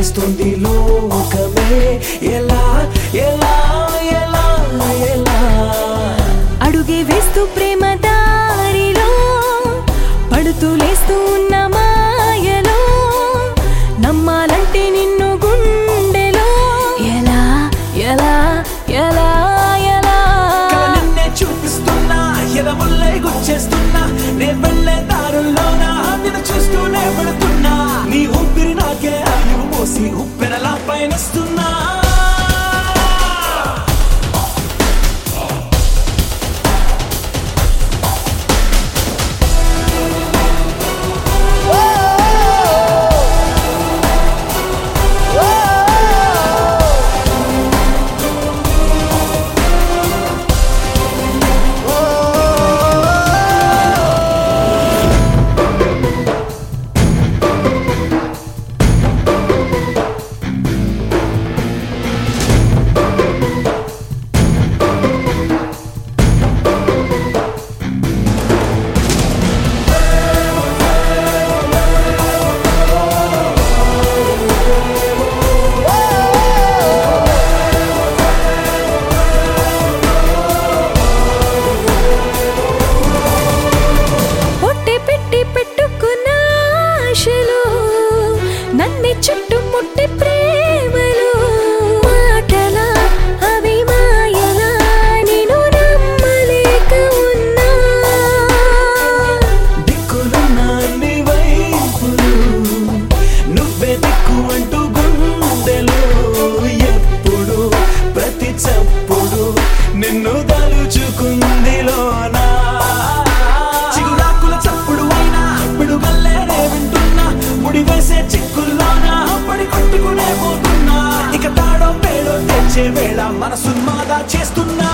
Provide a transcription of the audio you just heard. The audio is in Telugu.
చేస్తుంది లోకమే ఎలా ఎలా ఎలా ఎలా అడుగే వేస్తూ ప్రేమ దారిలో పడుతూ లేస్తూ ఉన్న మాయలో నమ్మాలంటే నిన్ను గుండెలో ఎలా ఎలా ఎలా ఎలా కల నిన్నే చూపిస్తున్నా ఎదముల్లై గుచ్చేస్తున్నా నే వెళ్ళే దారుల్లోనా నిన్ను చూస్తూనే వెళుతున్నా నీ ఊపిరి నాకే ఆయువు మోసి ఉప్పెనలా పయనిస్తున్నా పొట్టి పెట్టి పెట్టుకున్న ఆశలు నన్ను చుట్టుముట్టి ప్రేమలు మాటలా అవి మాయలా నేను నమ్మలేక ఉన్నా దిక్కులున్న అన్ని వైపులు నువ్వే దిక్కు అంటూ గుండెలు ఎప్పుడు ప్రతి చప్పుడు నిన్ను తలుచుకుంది లోనా చిగురాకుల చప్పుడు అయినా పిడుగల్లేనే వింటున్నా ముడి వేసే చిక్కుల్లోనా పడి కొట్టుకునే పోతున్నా ఇక తాడో పేడో తెచ్చే వేళ మనసు మాదా చేస్తున్నా